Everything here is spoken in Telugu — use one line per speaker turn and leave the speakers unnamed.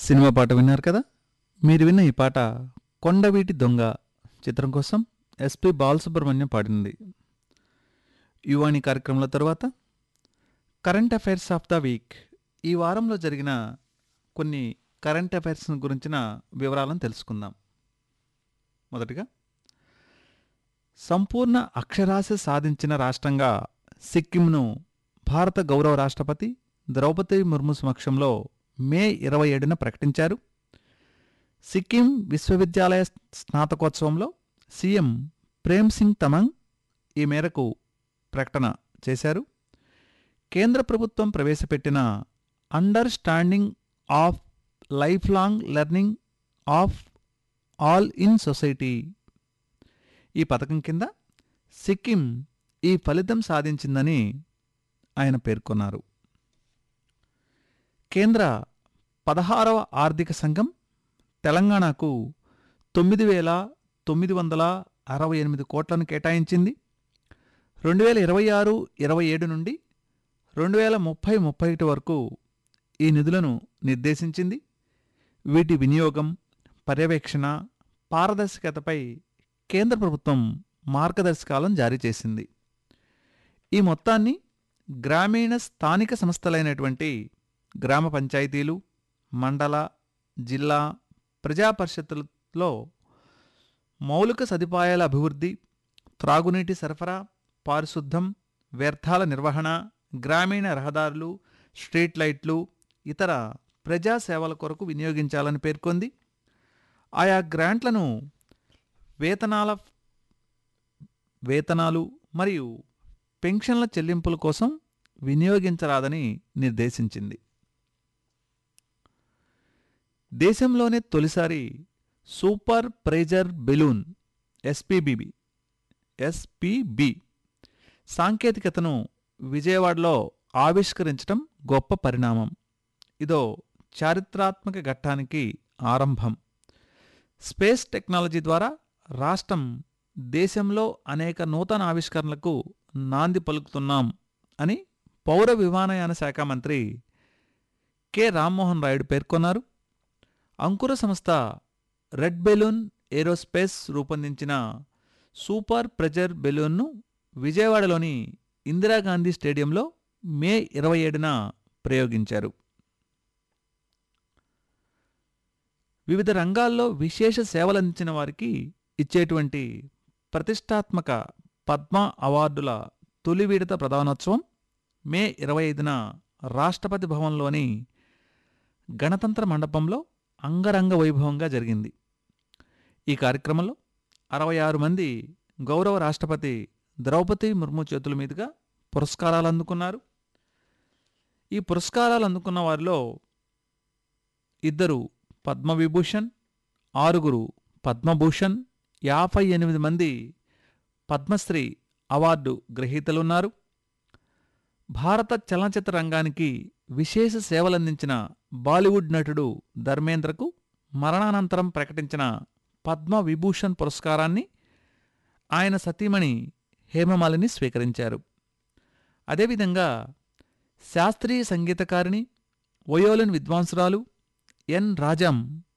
సినిమా పాట విన్నారు కదా మీరు విన్న ఈ పాట కొండవీటి దొంగ చిత్రం కోసం ఎస్పి బాలసుబ్రహ్మణ్యం పాడింది యువాణి కార్యక్రమాల తర్వాత current affairs of the week ఈ వారంలో జరిగిన కొన్ని కరెంట్ అఫైర్స్ గురించిన వివరాలను తెలుసుకుందాం మొదటిగా సంపూర్ణ అక్షరాస్య సాధించిన రాష్ట్రంగా సిక్కింను భారత గౌరవ రాష్ట్రపతి ద్రౌపది ముర్ము సమక్షంలో మే ఇరవై ఏడున ప్రకటించారు సిక్కిం విశ్వవిద్యాలయ స్నాతకోత్సవంలో సీఎం ప్రేమ్ సింగ్ తమంగ్ ఈ మేరకు ప్రకటన చేశారు కేంద్ర ప్రభుత్వం ప్రవేశపెట్టిన understanding of life long learning of all in society ఈ పథకం కింద సిక్కిం ఈ ఫలితం సాధించిందని ఆయన పేర్కొన్నారు కేంద్ర పదహారవ ఆర్థిక సంఘం తెలంగాణకు తొమ్మిది వేల తొమ్మిది వందల అరవై ఎనిమిది కోట్లను కేటాయించింది రెండు వేల ఇరవై ఆరు ఇరవై ఏడు నుండి రెండు వేల ముప్పై ముప్పై ఒకటి వరకు ఈ నిధులను నిర్దేశించింది వీటి వినియోగం పర్యవేక్షణ పారదర్శకతపై కేంద్ర ప్రభుత్వం మార్గదర్శకాలను జారీ చేసింది ఈ మొత్తాన్ని గ్రామీణ స్థానిక సంస్థలైనటువంటి గ్రామ పంచాయతీలు మండల జిల్లా ప్రజా పరిషత్తులలో మౌలిక సదుపాయాల అభివృద్ధి త్రాగునీటి సరఫరా పారిశుద్ధం వ్యర్థాల నిర్వహణ గ్రామీణ రహదారులు స్ట్రీట్ లైట్లు ఇతర ప్రజా సేవల కొరకు వినియోగించాలని పేర్కొంది ఆయా గ్రాంట్లను వేతనాల వేతనాలు మరియు పెన్షన్ల చెల్లింపుల కోసం వినియోగించరాదని నిర్దేశించింది దేశంలోనే తొలిసారి super pressure balloon SPBB SPB సాంకేతికతను విజయవాడలో ఆవిష్కరించడం గొప్ప పరిణామం ఇదో చారిత్రాత్మక ఘట్టానికి ఆరంభం స్పేస్ టెక్నాలజీ ద్వారా రాష్ట్రం దేశంలో అనేక నూతన ఆవిష్కరణలకు నాంది పలుకుతున్నాం అని పౌర విమానయాన శాఖ మంత్రి కె రామ్మోహన్ రాయుడు పేర్కొన్నారు అంకుర సంస్థ రెడ్ బెలూన్ ఏరోస్పేస్ రూపొందించిన సూపర్ ప్రెజర్ బెలూన్ను విజయవాడలోని ఇందిరాగాంధీ స్టేడియంలో మే ఇరవై ఏడున ప్రయోగించారు వివిధ రంగాల్లో విశేష సేవలందించిన వారికి ఇచ్చేటువంటి ప్రతిష్టాత్మక పద్మ అవార్డుల తొలి విడత ప్రధానోత్సవం మే ఇరవై ఐదున రాష్ట్రపతి భవన్లోని గణతంత్ర మండపంలో అంగరంగ వైభవంగా జరిగింది ఈ కార్యక్రమంలో అరవై ఆరు మంది గౌరవ రాష్ట్రపతి ద్రౌపది ముర్ము చేతుల మీదుగా పురస్కారాలు అందుకున్నారు ఈ పురస్కారాలు అందుకున్న వారిలో ఇద్దరు పద్మవిభూషణ్ ఆరుగురు పద్మభూషణ్ యాభై ఎనిమిది మంది పద్మశ్రీ అవార్డు గ్రహీతలున్నారు భారత చలనచిత్ర రంగానికి విశేష సేవలందించిన బాలీవుడ్ నటుడు ధర్మేంద్రకు మరణానంతరం ప్రకటించిన పద్మ విభూషణ్ పురస్కారాన్ని ఆయన సతీమణి హేమమాలిని స్వీకరించారు అదేవిధంగా శాస్త్రీయ సంగీతకారిణి వయోలిన్ విద్వాంసురాలు ఎన్ రాజం